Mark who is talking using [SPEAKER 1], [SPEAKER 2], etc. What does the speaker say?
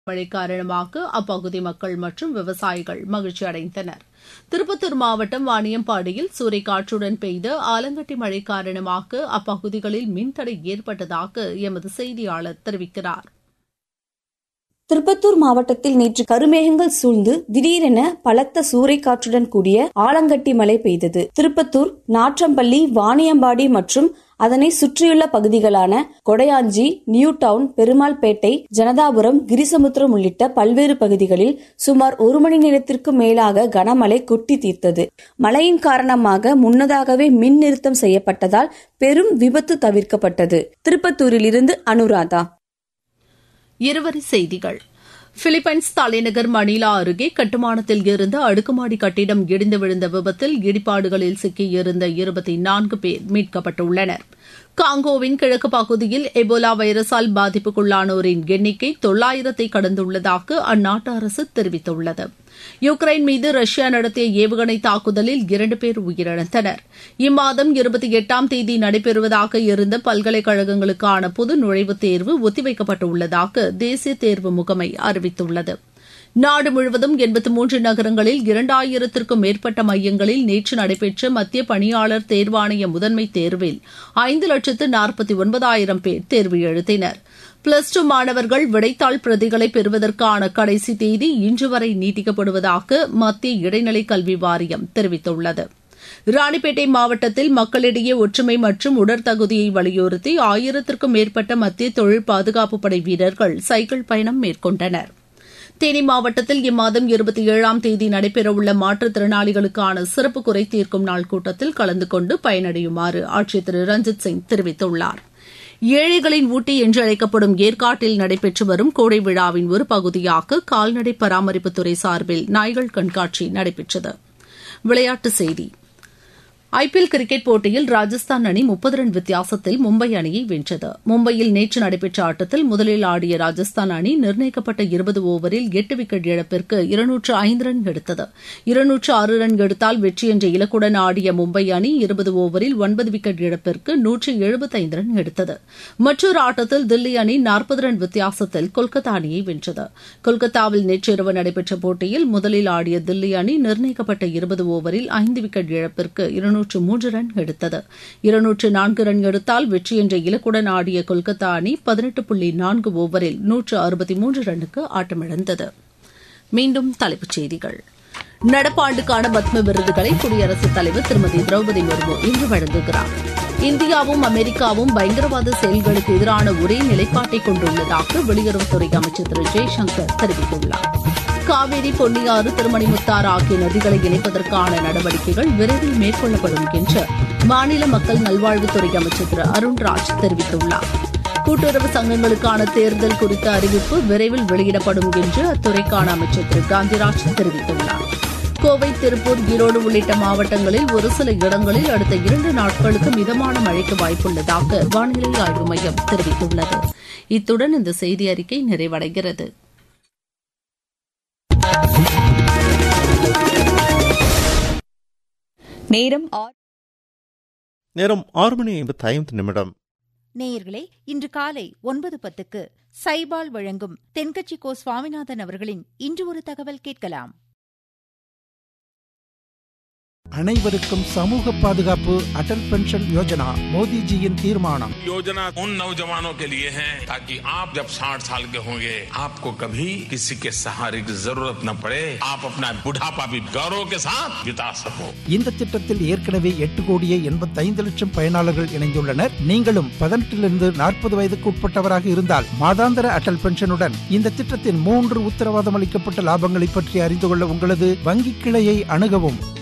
[SPEAKER 1] மழை காரணமாக அப்பகுதி மக்கள் மற்றும் விவசாயிகள் மகிழ்ச்சி அடைந்தனர் திருப்பத்தூர் மாவட்டம் வாணியம்பாடியில் சூறைக்காற்றுடன் பெய்த ஆலங்கட்டி மழை காரணமாக அப்பகுதிகளில் மின்தடை ஏற்பட்டதாக எமது செய்தியாளர் தெரிவிக்கிறார்
[SPEAKER 2] திருப்பத்தூர் மாவட்டத்தில் நேற்று கருமேகங்கள் சூழ்ந்து திடீரென பலத்த சூறைக்காற்றுடன் கூடிய ஆலங்கட்டி மழை பெய்தது திருப்பத்தூர் நாற்றம்பள்ளி வாணியம்பாடி மற்றும் அதனை சுற்றியுள்ள பகுதிகளான கொடையாஞ்சி நியூ டவுன் பெருமாள்பேட்டை ஜனதாபுரம் கிரிசமுத்திரம் உள்ளிட்ட பல்வேறு பகுதிகளில் சுமார் ஒரு மணி நேரத்திற்கு மேலாக கனமழை கொட்டி தீர்த்தது மழையின் காரணமாக முன்னதாகவே மின் நிறுத்தம் செய்யப்பட்டதால் பெரும் விபத்து தவிர்க்கப்பட்டது திருப்பத்தூரில் இருந்து அனுராதா
[SPEAKER 1] இருவரி செய்திகள் பிலிப்பைன்ஸ் தலைநகர் மணிலா அருகே கட்டுமானத்தில் இருந்த அடுக்குமாடி கட்டிடம் இடிந்து விழுந்த விபத்தில் இடிபாடுகளில் சிக்கியிருந்த இருபத்தி நான்கு பேர் மீட்கப்பட்டுள்ளனர் காங்கோவின் கிழக்கு பகுதியில் எபோலா வைரஸால் பாதிப்புக்குள்ளானோரின் எண்ணிக்கை தொள்ளாயிரத்தை கடந்துள்ளதாக அந்நாட்டு அரசு தெரிவித்துள்ளது யுக்ரைன் மீது ரஷ்யா நடத்திய ஏவுகணை தாக்குதலில் இரண்டு பேர் உயிரிழந்தனர் இம்மாதம் இருபத்தி எட்டாம் தேதி நடைபெறுவதாக இருந்த பல்கலைக்கழகங்களுக்கான பொது நுழைவுத் தேர்வு ஒத்திவைக்கப்பட்டுள்ளதாக தேசிய தேர்வு முகமை அறிவித்துள்ளது நாடு முழுவதும் எண்பத்தி மூன்று நகரங்களில் இரண்டாயிரத்திற்கும் மேற்பட்ட மையங்களில் நேற்று நடைபெற்ற மத்திய பணியாளர் தேர்வாணைய முதன்மை தேர்வில் ஐந்து லட்சத்து நாற்பத்தி ஒன்பதாயிரம் பேர் தேர்வு எழுதினர் பிளஸ் டூ மாணவர்கள் விடைத்தாள் பிரதிகளை பெறுவதற்கான கடைசி தேதி இன்று வரை நீட்டிக்கப்படுவதாக மத்திய இடைநிலை கல்வி வாரியம் தெரிவித்துள்ளது ராணிப்பேட்டை மாவட்டத்தில் மக்களிடையே ஒற்றுமை மற்றும் உடற்தகுதியை வலியுறுத்தி ஆயிரத்திற்கும் மேற்பட்ட மத்திய தொழில் பாதுகாப்பு படை வீரர்கள் சைக்கிள் பயணம் மேற்கொண்டனர் தேனி மாவட்டத்தில் இம்மாதம் இருபத்தி ஏழாம் தேதி நடைபெறவுள்ள மாற்றுத்திறனாளிகளுக்கான சிறப்பு குறை தீர்க்கும் நாள் கூட்டத்தில் கலந்து கொண்டு பயனடையுமாறு ஆட்சியர் திரு ரஞ்சித் சிங் தெரிவித்துள்ளார் ஏழைகளின் ஊட்டி என்று அழைக்கப்படும் ஏற்காட்டில் நடைபெற்று வரும் கோடை விழாவின் ஒரு பகுதியாக கால்நடை பராமரிப்புத்துறை சார்பில் நாய்கள் கண்காட்சி நடைபெற்றது விளையாட்டுச் செய்தி ஐபிஎல் கிரிக்கெட் போட்டியில் ராஜஸ்தான் அணி முப்பது ரன் வித்தியாசத்தில் மும்பை அணியை வென்றது மும்பையில் நேற்று நடைபெற்ற ஆட்டத்தில் முதலில் ஆடிய ராஜஸ்தான் அணி நிர்ணயிக்கப்பட்ட இருபது ஓவரில் எட்டு விக்கெட் இழப்பிற்கு இருநூற்று ஐந்து ரன் எடுத்தது இருநூற்று ஆறு ரன் எடுத்தால் வெற்றி என்ற இலக்குடன் ஆடிய மும்பை அணி இருபது ஓவரில் ஒன்பது விக்கெட் இழப்பிற்கு நூற்று எழுபத்தைந்து ரன் எடுத்தது மற்றொரு ஆட்டத்தில் தில்லி அணி நாற்பது ரன் வித்தியாசத்தில் கொல்கத்தா அணியை வென்றது கொல்கத்தாவில் நேற்றிரவு நடைபெற்ற போட்டியில் முதலில் ஆடிய தில்லி அணி நிர்ணயிக்கப்பட்ட இருபது ஓவரில் ஐந்து விக்கெட் இழப்பிற்கு இருநூற்று மூன்று ரன் எடுத்தது இருநூற்று நான்கு ரன் எடுத்தால் வெற்றி என்ற இலக்குடன் ஆடிய கொல்கத்தா அணி பதினெட்டு புள்ளி நான்கு ஓவரில் நூற்று அறுபத்தி மூன்று ரன்னுக்கு ஆட்டமிழந்தது மீண்டும் தலைப்புச் செய்திகள் நடப்பாண்டுக்கான பத்ம விருதுகளை குடியரசுத் தலைவர் திருமதி திரௌபதி முர்மு இன்று வழங்குகிறார் இந்தியாவும் அமெரிக்காவும் பயங்கரவாத செயல்களுக்கு எதிரான ஒரே நிலைப்பாட்டை கொண்டுள்ளதாக வெளியுறவுத்துறை அமைச்சர் திரு ஜெய்சங்கர் தெரிவித்துள்ளார் காவிரி பொன்னியாறு திருமணிமுத்தாறு ஆகிய நதிகளை இணைப்பதற்கான நடவடிக்கைகள் விரைவில் மேற்கொள்ளப்படும் என்று மாநில மக்கள் நல்வாழ்வுத்துறை அமைச்சர் திரு அருண்ராஜ் தெரிவித்துள்ளார் கூட்டுறவு சங்கங்களுக்கான தேர்தல் குறித்த அறிவிப்பு விரைவில் வெளியிடப்படும் என்று அத்துறைக்கான அமைச்சர் திரு காந்திராஜ் தெரிவித்துள்ளார் கோவை திருப்பூர் ஈரோடு உள்ளிட்ட மாவட்டங்களில் ஒரு சில இடங்களில் அடுத்த இரண்டு நாட்களுக்கு மிதமான மழைக்கு வாய்ப்புள்ளதாக வானிலை ஆய்வு மையம் தெரிவித்துள்ளது இத்துடன் இந்த செய்தி அறிக்கை நிறைவடைகிறது
[SPEAKER 3] நேரம் ஆறு
[SPEAKER 4] நேரம் ஆறு மணி ஐம்பத்தி ஐந்து நிமிடம்
[SPEAKER 3] நேயர்களே இன்று காலை ஒன்பது பத்துக்கு சைபால் வழங்கும் தென்கட்சி கோ சுவாமிநாதன் அவர்களின் இன்று ஒரு தகவல் கேட்கலாம்
[SPEAKER 5] அனைவருக்கும் சமூக பாதுகாப்பு அடல் பென்ஷன் யோஜனா மோடிஜியின் தீர்மானம்
[SPEAKER 6] योजना उन नौजवानों के लिए है ताकि आप जब 60 साल के होंगे आपको कभी किसी के सहारे की जरूरत न पड़े आप अपना बुढ़ापा भी गौरव के साथ बिता सको
[SPEAKER 5] இந்த திட்டத்தில் ஏற்கனவே எட்டு கோடியே எண்பத்தைந்து லட்சம் பயனாளர்கள் இணைந்துள்ளனர் நீங்களும் பதினெட்டிலிருந்து நாற்பது வயதுக்கு உட்பட்டவராக இருந்தால் மாதாந்திர அடல் பென்ஷனுடன் இந்த திட்டத்தின் மூன்று உத்தரவாதம் அளிக்கப்பட்ட லாபங்களை பற்றி அறிந்து கொள்ள உங்களது வங்கி கிளையை அணுகவும்